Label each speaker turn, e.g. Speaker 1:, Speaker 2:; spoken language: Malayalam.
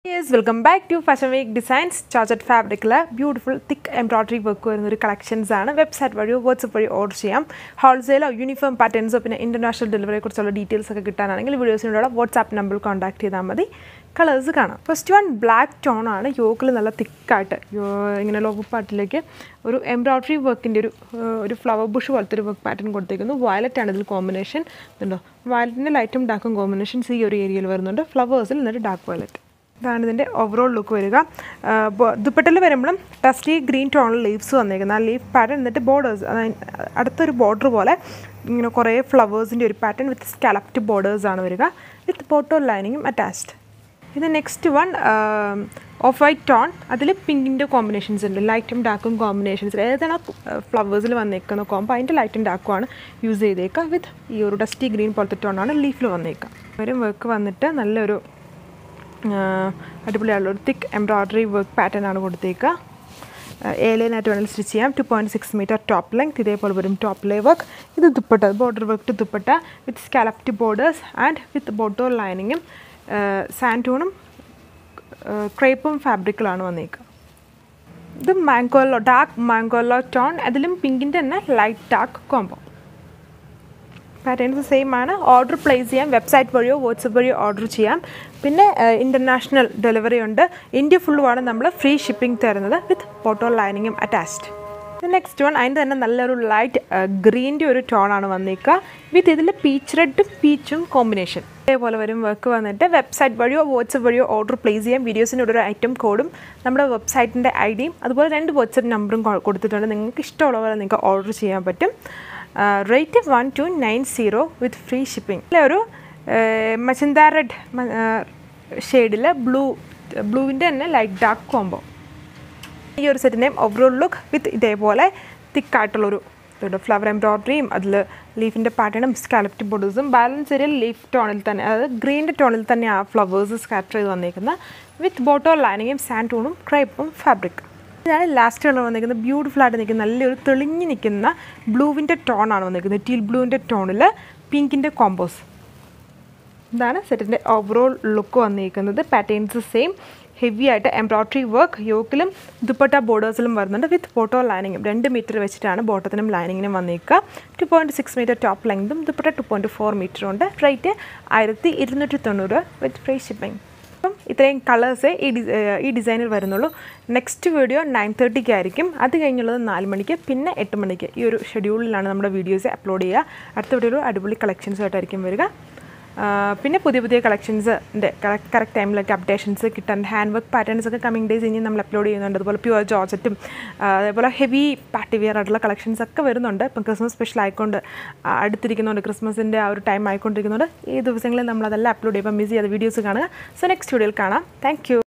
Speaker 1: yes welcome back to fashion week designs georgette ഫാബ്രിക്കിൽ ബ്യൂട്ടിഫുൾ തിക്ക് എംബ്രോയ്ഡറി വർക്ക് വരുന്ന ഒരു കളക്ഷൻസ് ആണ് വെബ്സൈറ്റ് വഴിയോ വാട്സപ്പ് വഴി ഓർഡർ ചെയ്യാം ഹോൾസെയിലോ യൂണിഫോം പാറ്റേൺസോ പിന്നെ ഇൻ്റർനാഷണൽ ഡെലിവറിയെ കുറിച്ചുള്ള ഡീറ്റെയിൽസ് ഒക്കെ കിട്ടാനാണെങ്കിൽ വീഡിയോസിനോട് വാട്സാപ്പ് നമ്പറിൽ കോൺടാക്ട് ചെയ്താൽ മതി കളേഴ്സ് കാണാം ഫസ്റ്റ് വൺ ബ്ലാക്ക് ടോൺ ആണ് യോക്കിൽ നല്ല തിക്കായിട്ട് ഇങ്ങനെ ലോഗോ പാട്ടിലേക്ക് ഒരു എംബ്രോയ്ഡറി വർക്കിൻ്റെ ഒരു ഏഹ്, ഒരു ഫ്ലവർ ബുഷ് പോലത്തെ ഒരു വർക്ക് പാറ്റേൺ കൊടുത്തേക്കുന്നു വയലറ്റ് ആണ് ഇതിൽ കോമ്പിനേഷൻ ഇതുണ്ടോ വയലറ്റിൻ്റെ ലൈറ്റും ഡാർക്കും കോമ്പിനേഷൻസ് ഈ ഒരു ഏരിയയിൽ വരുന്നുണ്ട് ഫ്ലവേഴ്സിൽ എന്നിട്ട് ഡാർക്ക് വയലറ്റ് ഇതാണ് ഇതിൻ്റെ ഓവറോൾ ലുക്ക് വരിക ദുപ്പട്ടയിൽ വരുമ്പോഴും ടസ്റ്റി ഗ്രീൻ ടോണിൽ ലീവ്സ് വന്നേക്കുന്നത് ആ ലീഫ് പാറ്റേൺ എന്നിട്ട് ബോർഡേഴ്സ് അടുത്തൊരു ബോർഡർ പോലെ ഇങ്ങനെ കുറേ ഫ്ലവേഴ്സിൻ്റെ ഒരു പാറ്റേൺ വിത്ത് സ്കാലപ്റ്റ് ബോർഡേഴ്സ് ആണ് വരിക വിത്ത് ബോട്ടോ ലൈനിങ്ങും അറ്റാച്ച്ഡ് ഇത് next one off white tone അതിൽ പിങ്കിൻ്റെ കോമ്പിനേഷൻസ് ഉണ്ട് ലൈറ്റും ഡാർക്കും കോമ്പിനേഷൻസ് ഏതാണ് ഫ്ലവേഴ്സിൽ വന്നേക്കുന്ന കോമ്പോ അതിൻ്റെ ലൈറ്റും ഡാർക്കുമാണ് യൂസ് ചെയ്തേക്കുക വിത്ത് ഈ ഒരു ഡസ്റ്റി ഗ്രീൻ പോലത്തെ ടോണാണ് ലീഫിൽ വന്നേക്കുക വരും വർക്ക് വന്നിട്ട് നല്ലൊരു ആഹ് അടിപൊളിയായുള്ള ഒരു തിക്ക് എംബ്രോയ്ഡറി വർക്ക് പാറ്റേൺ ആണ് കൊടുത്തേക്കുക ഏലൈനായിട്ട് വേണമെങ്കിൽ സ്റ്റിച്ച് ചെയ്യാം two point six metre top length ഇതേപോലെ വരും ടോപ്പ് ലേ വർക്ക് ഇത് dupatta border work to dupatta with scalloped borders and with bottom ലൈനിങ്ങും സാൻറ്റൂണും ക്രേപ്പും ഫാബ്രിക്കിലാണ് വന്നേക്കുക ഇത് മാംഗോലോ ഡാർക്ക് മാംഗോലോ ടോൺ അതിലും പിങ്കിൻ്റെ തന്നെ light dark combo patterns same ആണ് ഓർഡർ പ്ലേസ് ചെയ്യാം വെബ്സൈറ്റ് വഴിയോ വാട്സപ്പ് വഴിയോ ഓർഡർ ചെയ്യാം പിന്നെ ഇൻ്റർനാഷണൽ ഡെലിവറി ഉണ്ട് ഇന്ത്യ ഫുള്ളുമാണ് നമ്മൾ ഫ്രീ ഷിപ്പിംഗ് തരുന്നത് വിത്ത് ഫോട്ടോ ലൈനിങ്ങും അറ്റാച്ച്ഡ് നെക്സ്റ്റ് വൺ അതിൻ്റെ തന്നെ നല്ലൊരു ലൈറ്റ് ഗ്രീൻ്റെ ഒരു ടോണാണ് വന്നേക്കുക വിത്ത് ഇതിൽ പീച്ച് റെഡും പീച്ചും കോമ്പിനേഷൻ ഇതേപോലെ വരും വർക്ക് വന്നിട്ട് വെബ്സൈറ്റ് വഴിയോ വാട്സപ്പ് വഴിയോ ഓർഡർ പ്ലേസ് ചെയ്യാം വീഡിയോസിൻ്റെ ഒരു ഐറ്റം കോഡും നമ്മുടെ വെബ്സൈറ്റിൻ്റെ ഐ ഡിയും അതുപോലെ രണ്ട് വാട്സപ്പ് നമ്പറും കൊടുത്തിട്ടുണ്ട് നിങ്ങൾക്ക് ഇഷ്ടമുള്ള പോലെ നിങ്ങൾക്ക് ഓർഡർ ചെയ്യാൻ പറ്റും rate one two nine zero with free shipping അല്ലെ ഒരു മച്ചന്ത റെഡ് ഷെയ്ഡിൽ ബ്ലൂ ബ്ലൂവിൻ്റെ തന്നെ ലൈറ്റ് ഡാർക്ക് കോംബോ ഈ ഒരു സെറ്റിൻ്റെയും ഓവറോൾ ലുക്ക് വിത്ത് ഇതേപോലെ തിക്കായിട്ടുള്ളൊരു ഇതുണ്ട് ഫ്ലവർ എംബ്രോയ്ഡറിയും അതിൽ ലീഫിൻ്റെ പാറ്റേണും സ്കാലപ്റ്റ് ബോർഡേഴ്സും ബാലൻസ് ഏരിയൽ ലീഫ് ടോണിൽ തന്നെ അതായത് ഗ്രീൻ്റെ ടോണിൽ തന്നെ ആ ഫ്ലവേഴ്സ് സ്കാറ്റർ ചെയ്ത് വന്നേക്കുന്ന വിത്ത് ബോട്ടോ ലൈനിങ്ങും സാൻഡ് ടൂണും ക്രൈപ്പും ഫാബ്രിക് ഇതാണ് ലാസ്റ്റ് കളർ വന്നിരിക്കുന്നത് ബ്യൂട്ടിഫുൾ ആയിട്ട് നിൽക്കുന്ന നല്ലൊരു തെളിഞ്ഞ് നിൽക്കുന്ന ബ്ലൂവിൻ്റെ ടോണാണ് വന്നിരിക്കുന്നത് ടീൽ ബ്ലൂവിൻ്റെ ടോണിൽ പിങ്കിൻ്റെ കോമ്പോസ് ഇതാണ് സെറ്റിൻ്റെ ഓവറോൾ ലുക്ക് വന്നിരിക്കുന്നത് പാറ്റേൺസ് സെയിം ഹെവി ആയിട്ട് എംബ്രോയ്ഡറി വർക്ക് യോക്കിലും ദുപ്പട്ട ബോർഡേഴ്സിലും വരുന്നുണ്ട് വിത്ത് ഫോട്ടോ ലൈനിങ്ങും രണ്ട് മീറ്റർ വെച്ചിട്ടാണ് ബോട്ടത്തിനും ലൈനിങ്ങിനും വന്നിരിക്കുക two point six metre top ലെങ്തും ദുപ്പട്ട ടു പോയിൻറ്റ് ഫോർ മീറ്ററും ഉണ്ട് റേറ്റ് ആയിരത്തി ഇരുന്നൂറ്റി തൊണ്ണൂറ് വിത്ത് ഫ്രീ ഷിപ്പിംഗ് അപ്പം ഇത്രയും കളേഴ്സേ ഈ ഡി ഈ ഡിസൈനിൽ വരുന്നുള്ളൂ നെക്സ്റ്റ് വീഡിയോ നയൻ തേർട്ടിക്ക് ആയിരിക്കും അത് കഴിഞ്ഞുള്ളത് നാല് മണിക്ക് പിന്നെ എട്ട് മണിക്ക് ഈ ഒരു ഷെഡ്യൂളിലാണ് നമ്മുടെ വീഡിയോസ് അപ്ലോഡ് ചെയ്യുക അടുത്ത വീഡിയോ അടിപൊളി കളക്ഷൻസുമായിട്ടായിരിക്കും വരിക ആ, പിന്നെ പുതിയ പുതിയ കളക്ഷൻസിൻ്റെ കറക്റ്റ് ടൈമിലൊക്കെ അപ്ഡേഷൻസ് കിട്ടാൻ ഹാൻഡ് വർക്ക് പാറ്റേൺസ് ഒക്കെ കമ്മിങ് ഡേയ്സ് ഇനി നമ്മൾ അപ്ലോഡ് ചെയ്യുന്നുണ്ട് അതുപോലെ പ്യുവർ ജോർജറ്റും അതേപോലെ ഹെവി പാർട്ടി വെയർ ആയിട്ടുള്ള കളക്ഷൻസ് ഒക്കെ വരുന്നുണ്ട് ഇപ്പം ക്രിസ്മസ് സ്പെഷ്യൽ ആയിക്കൊണ്ട് ആ, അടുത്തിരിക്കുന്നുണ്ട് ക്രിസ്മസിൻ്റെ ആ ഒരു ടൈം ആയിക്കൊണ്ടിരിക്കുന്നുണ്ട് ഈ ദിവസങ്ങളിൽ നമ്മളതെല്ലാം അപ്ലോഡ് ചെയ്യുമ്പോൾ മിസ് ചെയ്ത വീഡിയോസ് കാണുക സോ നെക്സ്റ്റ് വീഡിയോയിൽ കാണാം താങ്ക്